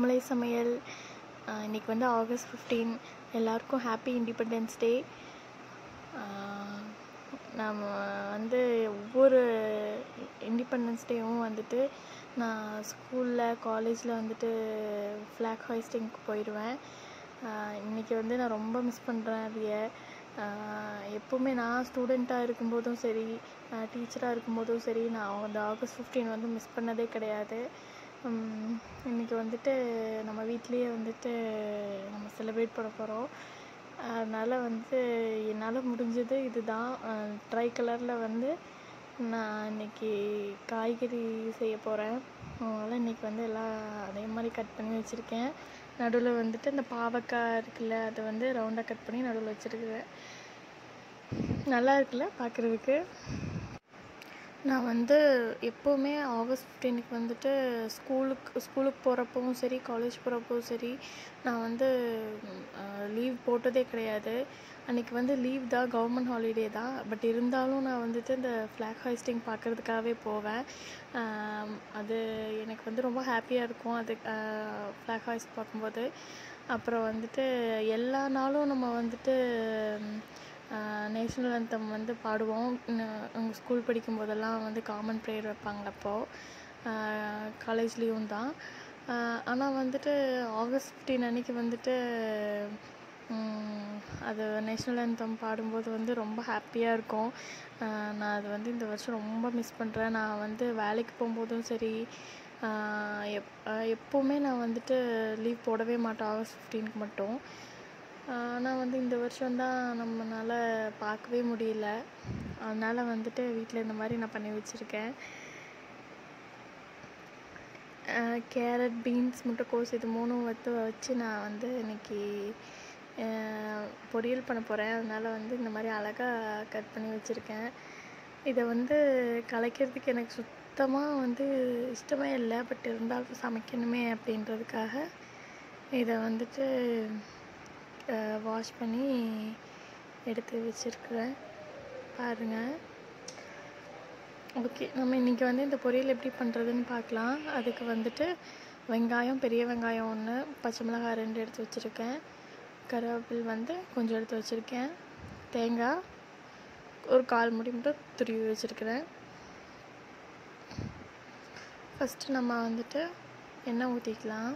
மாமலை சமையல் ஆஹ் இன்னைக்கு வந்து ஆகஸ்ட் ஃபிஃப்டீன் எல்லாருக்கும் ஹாப்பி இண்டிபெண்டன்ஸ் டே நம்ம வந்து ஒவ்வொரு இண்டிபெண்டன்ஸ் டேவும் வந்துட்டு நான் ஸ்கூலில் காலேஜில் வந்துட்டு ஃப்ளாக் ஹாய்ஸ்டிங்க்கு போயிடுவேன் ஆஹ் இன்னைக்கு வந்து நான் ரொம்ப மிஸ் பண்ணுறேன் அதைய ஆஹ் எப்போவுமே நான் ஸ்டூடெண்ட்டாக இருக்கும்போதும் சரி டீச்சராக இருக்கும்போதும் சரி நான் அந்த ஆகஸ்ட் ஃபிஃப்டீன் வந்து மிஸ் பண்ணதே கிடையாது உம் இன்னைக்கு வந்துட்டு நம்ம வீட்லேயே வந்துட்டு நம்ம செலிப்ரேட் பண்ண போகிறோம் அதனால் வந்து என்னால் முடிஞ்சது இதுதான் ட்ரை கலரில் வந்து நான் இன்னைக்கு காய்கறி செய்ய போகிறேன் அதனால் இன்னைக்கு வந்து எல்லாம் அதே மாதிரி கட் பண்ணி வச்சுருக்கேன் நடுவில் வந்துட்டு இந்த பாவக்காய் இருக்குல்ல அதை வந்து ரவுண்டாக கட் பண்ணி நடுவில் வச்சுருக்குறேன் நல்லா இருக்குல்ல பார்க்குறதுக்கு நான் வந்து எப்போவுமே ஆகஸ்ட் ஃபிஃப்டீனுக்கு வந்துட்டு ஸ்கூலுக்கு ஸ்கூலுக்கு போகிறப்பவும் சரி காலேஜ் போகிறப்பவும் சரி நான் வந்து லீவ் போட்டதே கிடையாது அன்றைக்கி வந்து லீவ் தான் கவர்மெண்ட் ஹாலிடே தான் பட் இருந்தாலும் நான் வந்துட்டு இந்த ஃப்ளாக் ஹாய்ஸ்டிங் பார்க்குறதுக்காகவே போவேன் ஆம், அது எனக்கு வந்து ரொம்ப ஹாப்பியாக இருக்கும் அது ஃப்ளாக் ஹாய்ஸ்ட் பார்க்கும்போது அப்புறம் வந்துட்டு எல்லா நாளும் நம்ம வந்துட்டு நேஷ்னல் anthem வந்து பாடுவோம் உங்கள் ஸ்கூல் படிக்கும் போதெல்லாம் வந்து காமன் ப்ரேயர் வைப்பாங்க அப்போது காலேஜ்லேயும் தான் ஆனால் வந்துட்டு ஆகஸ்ட் ஃபிஃப்டீன் அன்னைக்கு வந்துட்டு உம், அது நேஷ்னல் anthem பாடும்போது வந்து ரொம்ப ஹாப்பியாக இருக்கும் ஆஹ் நான் அது வந்து இந்த வருஷம் ரொம்ப மிஸ் பண்ணுறேன் நான் வந்து வேலைக்கு போகும்போதும் சரி ஆஹ் எப் ஆஹ் எப்போவுமே நான் வந்துட்டு லீவ் போடவே மாட்டேன் ஆகஸ்ட் ஃபிஃப்டீனுக்கு மட்டும் ஆனால் வந்து இந்த வருஷம்தான் நம்மளால பார்க்கவே முடியல அதனால் வந்துட்டு வீட்டில் இந்த மாதிரி நான் பண்ணி வச்சுருக்கேன் கேரட் பீன்ஸ் முட்டைக்கோஸ் இது மூணும் வத்து வச்சு நான் வந்து இன்னைக்கு அஹ், பொரியல் பண்ண போகிறேன் அதனால் வந்து இந்த மாதிரி அழகாக கட் பண்ணி வச்சுருக்கேன் இதை வந்து கலைக்கிறதுக்கு எனக்கு சுத்தமாக வந்து இஷ்டமே இல்லை பட் இருந்தாலும் சமைக்கணுமே அப்படின்றதுக்காக இதை வந்துட்டு வாஷ் பண்ணி எடுத்து வச்சுருக்குறேன் பாருங்கள் ஓகே நம்ம இன்றைக்கி வந்து இந்த பொரியல் எப்படி பண்ணுறதுன்னு பார்க்கலாம் அதுக்கு வந்துட்டு வெங்காயம் பெரிய வெங்காயம் ஒன்று பச்சை மிளகாய் ரெண்டு எடுத்து வச்சுருக்கேன் கருவேப்பில் வந்து கொஞ்சம் எடுத்து வச்சுருக்கேன் தேங்காய் ஒரு கால் முடி மட்டும் துருவி வச்சுருக்கிறேன் ஃபஸ்ட்டு நம்ம வந்துட்டு எண்ணெய் ஊற்றிக்கலாம்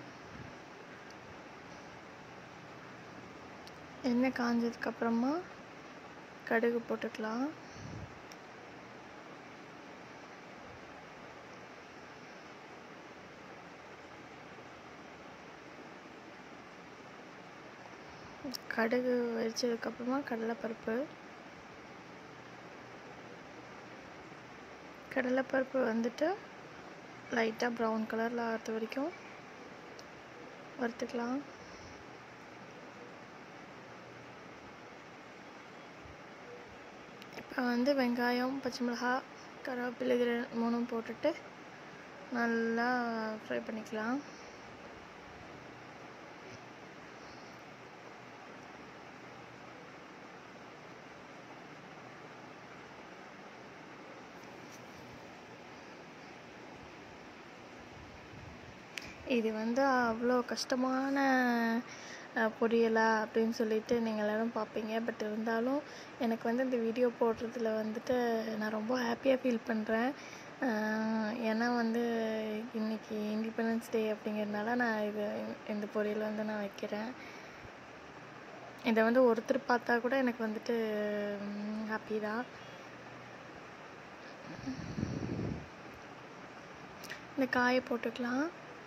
எண்ணெய் காஞ்சதுக்கப்புறமா கடுகு போட்டுக்கலாம் கடுகு வெடிச்சதுக்கப்புறமா கடலைப்பருப்பு கடலைப்பருப்பு வந்துட்டு லைட்டாக ப்ரௌன் கலரில் ஆகிறது வரைக்கும் வறுத்துக்கலாம் இப்போ வந்து வெங்காயம் பச்சை மிளகாய் கருவேப்பிலை இது ரெ- மூணும் போட்டுட்டு நல்லா ஃப்ரை பண்ணிக்கலாம் இது வந்து அவ்வளோ கஷ்டமான அஹ், பொரியலா அப்படின்னு சொல்லிட்டு நீங்கள் எல்லாரும் பார்ப்பீங்க பட் இருந்தாலும் எனக்கு வந்து இந்த வீடியோ போடுறதுல வந்துட்டு நான் ரொம்ப ஹாப்பியாக ஃபீல் பண்ணுறேன் ஏன்னா வந்து இன்னைக்கு இண்டிபெண்டன்ஸ் டே அப்படிங்கிறதுனால நான் இது இந்த பொரியல் வந்து நான் வைக்கிறேன் இதை வந்து ஒருத்தர் பார்த்தா கூட எனக்கு வந்துட்டு ஹாப்பி தான் இந்த காயை போட்டுக்கலாம்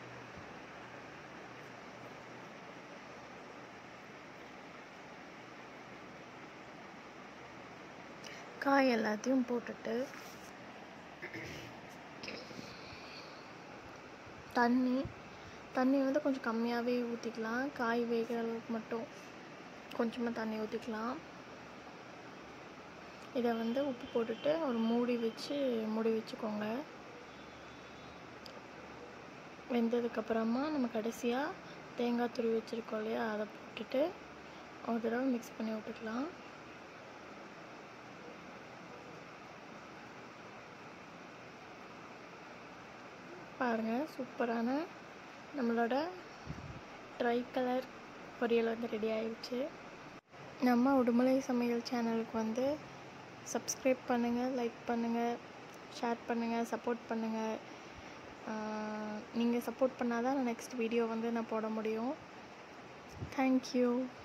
காய் எல்லாத்தையும் போட்டுட்டு தண்ணி தண்ணி வந்து கொஞ்சம் கம்மியாகவே ஊற்றிக்கலாம் காய் வேகிற அளவுக்கு மட்டும் கொஞ்சமாக தண்ணி ஊற்றிக்கலாம் இதை வந்து உப்பு போட்டுட்டு ஒரு மூடி வச்சு மூடி வச்சுக்கோங்க வெந்ததுக்கப்புறமா நம்ம கடைசியாக தேங்காய் துருவி வச்சுருக்கோம் இல்லையா அதை போட்டுட்டு ஒரு தடவை மிக்ஸ் பண்ணி விட்டுக்கலாம் பாருங்கள் சூப்பரான நம்மளோட ட்ரை கலர் பொரியல் வந்து ரெடி ஆயிடுச்சு நம்ம உடுமலை சமையல் சேனலுக்கு வந்து சப்ஸ்கிரைப் பண்ணுங்கள் லைக் பண்ணுங்கள் ஷேர் பண்ணுங்கள் சப்போர்ட் பண்ணுங்கள் நீங்கள் சப்போர்ட் பண்ணால் தான் நான் நெக்ஸ்ட் வீடியோ வந்து நான் போட முடியும் தேங்க்யூ